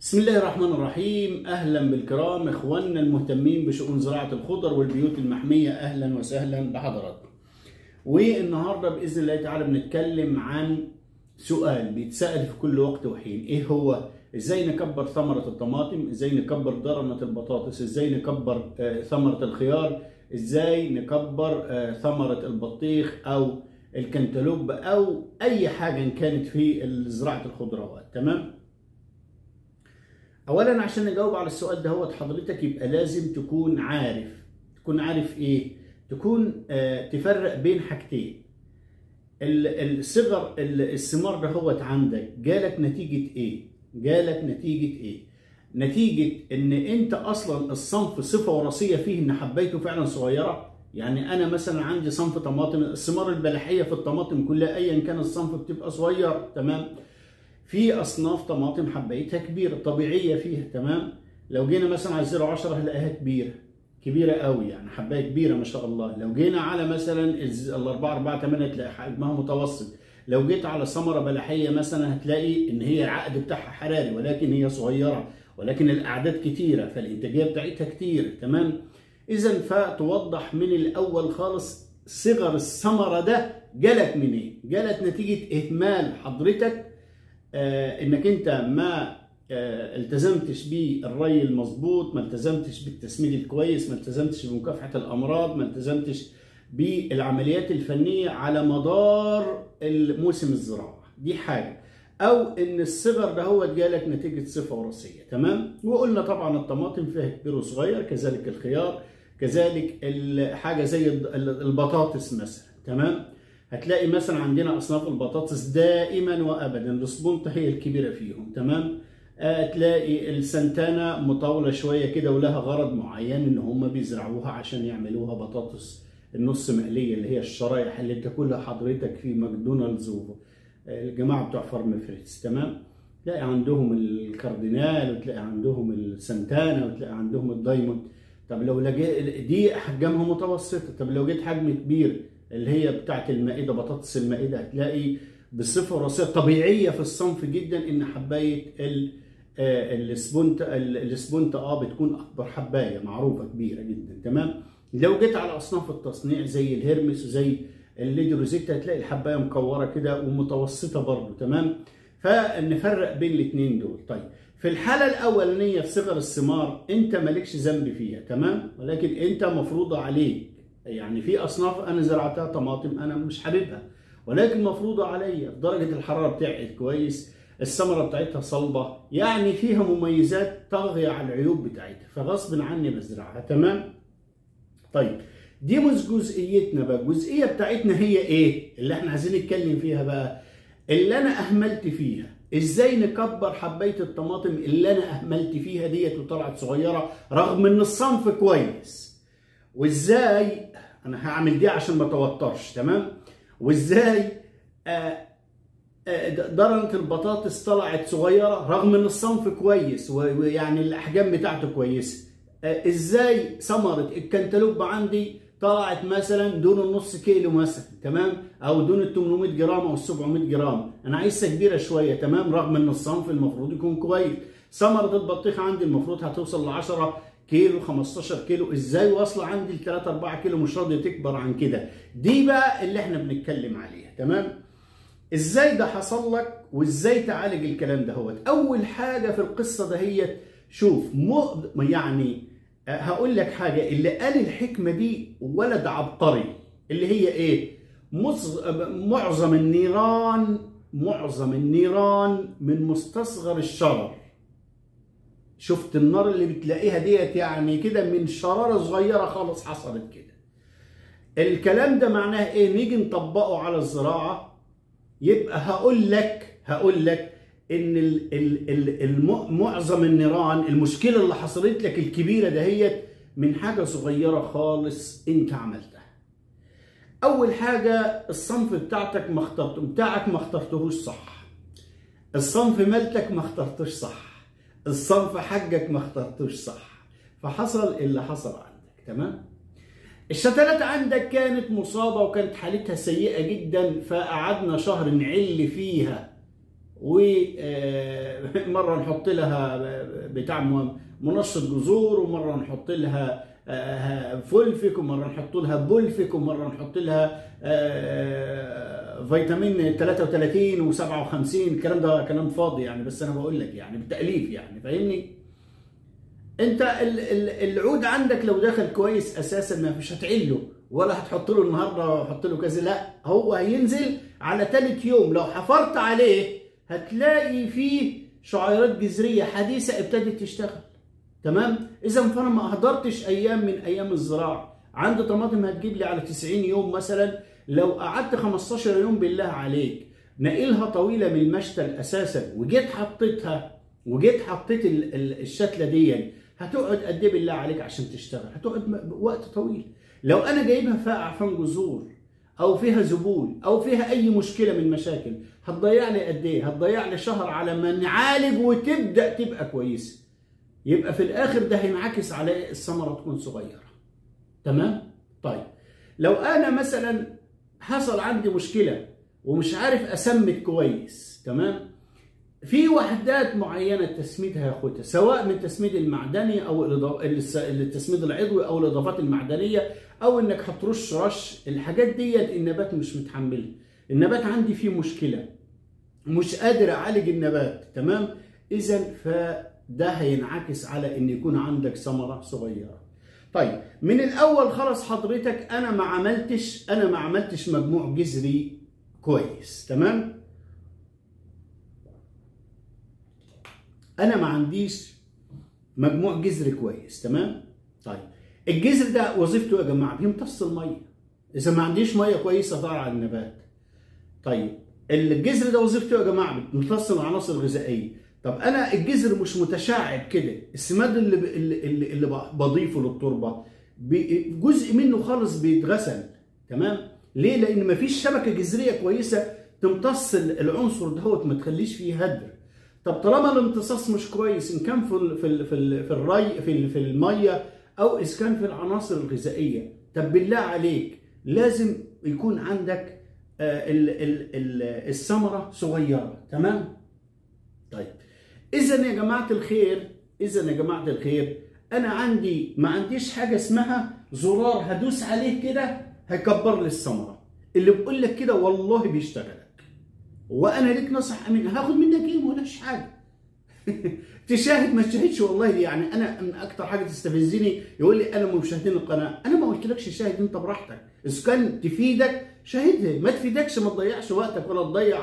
بسم الله الرحمن الرحيم اهلا بالكرام اخواننا المهتمين بشؤون زراعه الخضر والبيوت المحميه اهلا وسهلا بحضراتكم والنهارده باذن الله تعالى بنتكلم عن سؤال بيتسال في كل وقت وحين ايه هو ازاي نكبر ثمره الطماطم ازاي نكبر درنه البطاطس ازاي نكبر آه، ثمره الخيار ازاي نكبر آه، ثمره البطيخ او الكنتالوب او اي حاجه إن كانت في زراعه الخضروات تمام اولا عشان نجاوب على السؤال ده هو حضرتك يبقى لازم تكون عارف تكون عارف ايه تكون آه تفرق بين حاجتين ال- الصغر ال- الثمار ده هو عندك جالك نتيجة ايه جالك نتيجة ايه نتيجة ان انت اصلا الصنف صفة وراثية فيه ان حبيته فعلا صغيرة يعني انا مثلا عندي صنف طماطم الثمار البلحية في الطماطم كلها ايا كان الصنف بتبقى صغير تمام في اصناف طماطم حبيتها كبيره طبيعيه فيها تمام لو جينا مثلا على 010 هنلاقيها كبيره كبيره قوي يعني حبايه كبيره ما شاء الله لو جينا على مثلا ال 4 4 8 تلاقي حجمها متوسط لو جيت على ثمره بلحيه مثلا هتلاقي ان هي العقد بتاعها حراري ولكن هي صغيره ولكن الاعداد كتيره فالانتاجيه بتاعتها كتير تمام اذا فتوضح من الاول خالص صغر الثمره ده جالك منين جالت نتيجه اهمال حضرتك آه، انك انت ما آه، التزمتش بالري المظبوط ما التزمتش بالتسميد الكويس ما التزمتش بمكافحه الامراض ما التزمتش بالعمليات الفنيه على مدار الموسم الزراعه دي حاجه او ان الصغر ده هو جالك نتيجه صفه وراثيه تمام وقلنا طبعا الطماطم فيها كبير وصغير كذلك الخيار كذلك ال- حاجه زي الد- البطاطس مثلا تمام هتلاقي مثلا عندنا اصناف البطاطس دائما وابدا السبونت هي الكبيره فيهم تمام آه، تلاقي السنتانا مطوله شويه كده ولها غرض معين ان هم بيزرعوها عشان يعملوها بطاطس النص مقليه اللي هي الشرايح اللي بتاكلها حضرتك في ماكدونالدز والجماعه بتوع فارم فريتز تمام تلاقي عندهم الكاردينال وتلاقي عندهم السنتانا وتلاقي عندهم الدايموند طب لو لقيت دي حجمها متوسطه طب لو جيت حجم كبير اللي هي بتاعت المائده بطاطس المائده هتلاقي بصفه وراثيه طبيعيه في الصنف جدا ان حبايه ال آه، السبونت ال- السبونت اه بتكون اكبر حبايه معروفه كبيره جدا تمام لو جيت على اصناف التصنيع زي الهرمس وزي الليدي روزيتا هتلاقي الحبايه مكوره كده ومتوسطه برضه تمام فنفرق بين الاثنين دول طيب في الحاله الاولانيه في صغر الثمار انت مالكش ذنب فيها تمام ولكن انت مفروضه عليك يعني في اصناف انا زرعتها طماطم انا مش حاببها ولكن مفروضه عليا درجه الحراره بتاعت كويس الثمره بتاعتها صلبه يعني فيها مميزات طاغيه على العيوب بتاعتها فغصب عني بزرعها تمام طيب دي مش جزئيتنا بقى الجزئيه بتاعتنا هي ايه اللي احنا عايزين نتكلم فيها بقى اللي انا اهملت فيها ازاي نكبر حبايه الطماطم اللي انا اهملت فيها ديت وطلعت صغيره رغم ان الصنف كويس وازاي انا هعمل دي عشان ما توترش تمام وازاي آه، آه، درنة البطاطس طلعت صغيرة رغم ان الصنف كويس و- ويعني الاحجام بتاعته كويسة آه، ازاي ثمرة الكنتالوب عندي طلعت مثلا دون النص كيلو مثلا تمام او دون ال 800 جرام او ال 700 جرام انا عايزها كبيره شويه تمام رغم ان الصنف المفروض يكون كويس ثمره البطيخ عندي المفروض هتوصل ل 10 كيلو 15 كيلو ازاي واصله عندي ل 3 4 كيلو مش راضيه تكبر عن كده دي بقى اللي احنا بنتكلم عليها تمام ازاي ده حصل لك وازاي تعالج الكلام ده هو اول حاجه في القصه دهيت شوف مو يعني آه، هقول لك حاجه اللي قال الحكمه دي ولد عبقري اللي هي ايه مص- معظم النيران معظم النيران من مستصغر الشرر شفت النار اللي بتلاقيها ديت يعني كده من شرارة صغيرة خالص حصلت كده الكلام ده معناه ايه نيجي نطبقه على الزراعة يبقى هقول لك هقول لك ان ال ال ال الم- معظم النيران المشكلة اللي حصلت لك الكبيرة دهيت من حاجة صغيرة خالص انت عملتها اول حاجة الصنف بتاعتك ما اخترت بتاعك ما اخترتهوش صح الصنف مالتك ما اخترتوش صح الصنف حقك ما اخترتوش صح فحصل اللي حصل عندك تمام الشتلات عندك كانت مصابة وكانت حالتها سيئة جدا فقعدنا شهر نعل فيها ومره نحط لها بتاع منشط جذور ومره نحط لها آه، فولفيك ومره نحط لها بولفيك ومره نحط لها آه، فيتامين 33 و57 الكلام ده كلام فاضي يعني بس انا بقول لك يعني بالتاليف يعني فاهمني انت العود عندك لو دخل كويس اساسا ما مش هتعله ولا هتحط له النهارده وحط له كذا لا هو هينزل على ثالث يوم لو حفرت عليه هتلاقي فيه شعيرات جذريه حديثه ابتدت تشتغل تمام اذا فانا ما اهدرتش ايام من ايام الزراعه عندي طماطم هتجيب لي على 90 يوم مثلا لو قعدت 15 يوم بالله عليك نقلها طويله من المشتل اساسا وجيت حطيتها وجيت حطيت الشتله دي هتقعد قد ايه بالله عليك عشان تشتغل هتقعد وقت طويل لو انا جايبها فيها اعفان جذور او فيها زبون او فيها اي مشكله من المشاكل هتضيع لي قد ايه هتضيع لي شهر على ما نعالج وتبدا تبقى كويسه يبقى في الاخر ده هينعكس على الثمره تكون صغيره تمام طيب لو انا مثلا حصل عندي مشكله ومش عارف اسمد كويس تمام في وحدات معينه التسميد هياخدها سواء من التسميد المعدني او التسميد العضوي او الاضافات المعدنيه او انك هترش رش الحاجات ديت النبات مش متحملها النبات عندي فيه مشكله مش قادر اعالج النبات تمام اذا فده هينعكس على ان يكون عندك ثمره صغيره طيب من الاول خلاص حضرتك انا ما عملتش انا ما عملتش مجموع جذري كويس تمام انا ما عنديش مجموع جذري كويس تمام طيب الجذر ده وظيفته يا جماعه بيمتص الميه اذا ما عنديش ميه كويسه ضاع على النبات طيب الجذر ده وظيفته يا جماعه بيمتص العناصر الغذائيه طب انا الجذر مش متشعب كده السماد اللي اللي, اللي بضيفه للتربه جزء منه خالص بيتغسل تمام ليه لان مفيش شبكه جذريه كويسه تمتص العنصر دهوت ما تخليش فيه هدر طب طالما الامتصاص مش كويس ان كان في في في, في الري في في الميه او اذا كان في العناصر الغذائيه طب بالله عليك لازم يكون عندك الثمره صغيره تمام طيب اذا يا جماعه الخير اذا يا جماعه الخير انا عندي ما عنديش حاجه اسمها زرار هدوس عليه كده هيكبر لي الثمره اللي بقول لك كده والله بيشتغل وانا ليك نصح امين هاخد منك ايه ما حاجه تشاهد ما تشاهدش والله دي يعني انا من اكتر حاجه تستفزني يقول لي انا مشاهدين القناه انا ما قلتلكش شاهد انت براحتك اذا كان تفيدك شاهدها ما تفيدكش ما تضيعش وقتك ولا تضيع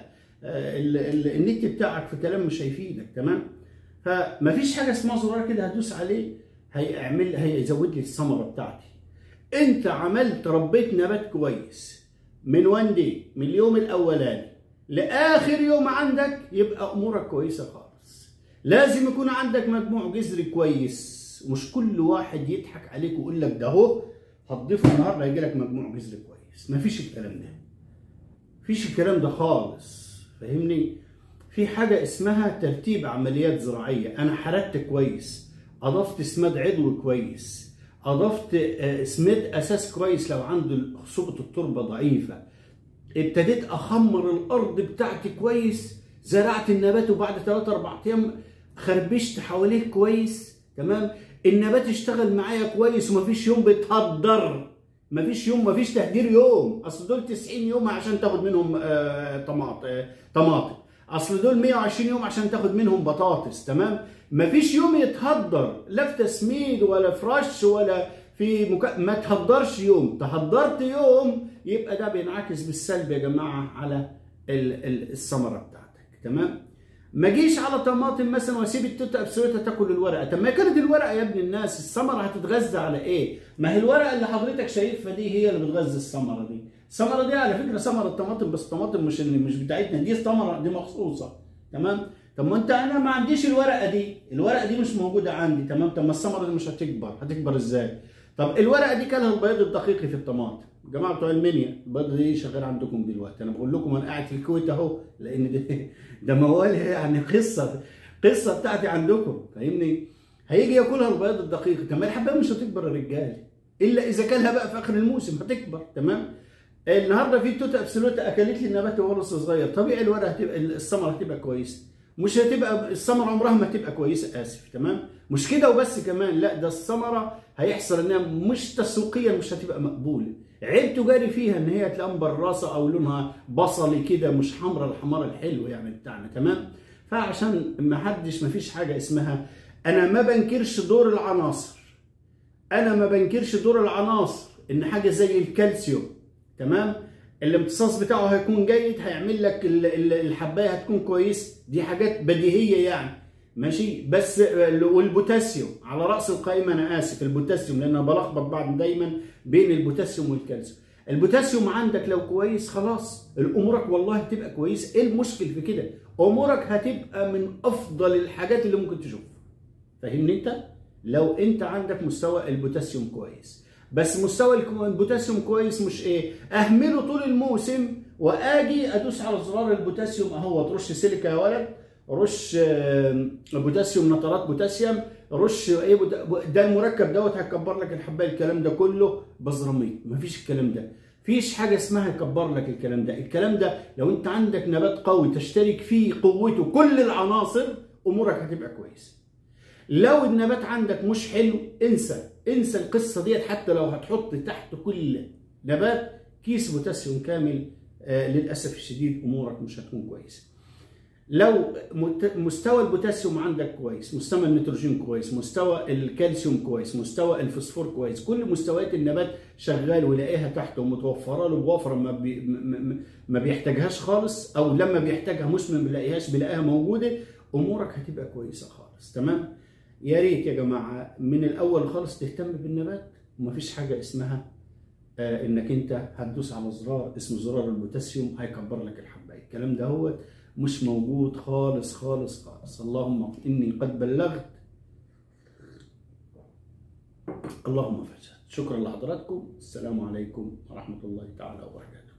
النت بتاعك في كلام مش هيفيدك تمام فما فيش حاجه اسمها زرار كده هدوس عليه هيعمل هيزود لي الثمره بتاعتي انت عملت ربيت نبات كويس من وان دي من اليوم الاولاني لاخر يوم عندك يبقى امورك كويسه خالص لازم يكون عندك مجموع جذري كويس مش كل واحد يضحك عليك ويقول لك ده اهو هتضيفه النهارده هيجي لك مجموع جذري كويس مفيش الكلام ده مفيش الكلام ده خالص فاهمني في حاجه اسمها ترتيب عمليات زراعيه انا حركت كويس اضفت سماد عضوي كويس اضفت سماد اساس كويس لو عنده خصوبه التربه ضعيفه ابتديت اخمر الارض بتاعتي كويس زرعت النبات وبعد 3 4 ايام خربشت حواليه كويس تمام النبات اشتغل معايا كويس ومفيش يوم بيتهدر مفيش يوم مفيش تهدير يوم اصل دول 90 يوم عشان تاخد منهم آه طماط آه طماطم اصل دول 120 يوم عشان تاخد منهم بطاطس تمام مفيش يوم يتهدر لا في تسميد ولا في رش ولا في مك... ما تهدرش يوم تهدرت يوم يبقى ده بينعكس بالسلب يا جماعه على الثمره بتاعتك تمام ما جيش على طماطم مثلا واسيب التوته بسويتها تاكل الورقه طب ما كانت الورقه يا ابن الناس الثمره هتتغذى على ايه ما هي الورقه اللي حضرتك شايفها دي هي اللي بتغذي الثمره دي الثمره دي على فكره ثمره طماطم بس طماطم مش اللي مش بتاعتنا دي ثمره دي مخصوصه تمام طب ما انت انا ما عنديش الورقه دي الورقه دي مش موجوده عندي تمام طب ما الثمره دي مش هتكبر هتكبر ازاي طب الورقه دي كانها البياض الدقيقي في الطماطم جماعه بتوع المنيا البيض دي شغال عندكم دلوقتي انا بقول لكم انا قاعد في الكويت اهو لان ده, ده موال يعني قصه قصه بتاعتي عندكم فاهمني هيجي ياكلها البياض الدقيق طب ما الحبايه مش هتكبر يا رجال الا اذا كلها بقى في اخر الموسم هتكبر تمام النهارده في توتا ابسولوتا اكلت لي النبات وهو لسه صغير طبيعي الورقه هتبقى الثمره هتبقى كويسه مش هتبقى الثمره عمرها ما هتبقى كويسه اسف تمام مش كده وبس كمان لا ده الثمره هيحصل انها مش تسويقيا مش هتبقى مقبوله عيب تجاري فيها ان هي تلاقيها مبرصه او لونها بصلي كده مش حمراء الحمار الحلو يعني بتاعنا تمام فعشان ما حدش ما فيش حاجه اسمها انا ما بنكرش دور العناصر انا ما بنكرش دور العناصر ان حاجه زي الكالسيوم تمام الامتصاص بتاعه هيكون جيد هيعمل لك الحبايه هتكون كويس دي حاجات بديهيه يعني ماشي بس والبوتاسيوم على راس القائمه انا اسف البوتاسيوم لان انا بلخبط بعض دايما بين البوتاسيوم والكالسيوم البوتاسيوم عندك لو كويس خلاص امورك والله هتبقى كويس ايه المشكل في كده امورك هتبقى من افضل الحاجات اللي ممكن تشوفها فاهمني انت لو انت عندك مستوى البوتاسيوم كويس بس مستوى البوتاسيوم كويس مش ايه اهمله طول الموسم واجي ادوس على زرار البوتاسيوم اهو ترش سيليكا يا ولد رش بوتاسيوم نترات بوتاسيوم رش ايه ده المركب دوت هيكبر لك الحبايه الكلام ده كله بزراميط مفيش الكلام ده فيش حاجه اسمها يكبر لك الكلام ده الكلام ده لو انت عندك نبات قوي تشترك فيه قوته كل العناصر امورك هتبقى كويسه لو النبات عندك مش حلو انسى انسى القصه ديت حتى لو هتحط تحت كل نبات كيس بوتاسيوم كامل آه للاسف الشديد امورك مش هتكون كويسه لو مستوى البوتاسيوم عندك كويس مستوى النيتروجين كويس مستوى الكالسيوم كويس مستوى الفوسفور كويس كل مستويات النبات شغال ولاقيها تحته ومتوفره له بوفره ما, بي ما بيحتاجهاش خالص او لما بيحتاجها مش ما بيلاقيهاش بيلاقيها موجوده امورك هتبقى كويسه خالص تمام يا ريت يا جماعه من الاول خالص تهتم بالنبات ومفيش حاجه اسمها آه انك انت هتدوس على زرار اسمه زرار البوتاسيوم هيكبر لك الحبايه الكلام ده هو مش موجود خالص خالص خالص اللهم اني قد بلغت اللهم فشل شكرا لحضراتكم السلام عليكم ورحمه الله تعالى وبركاته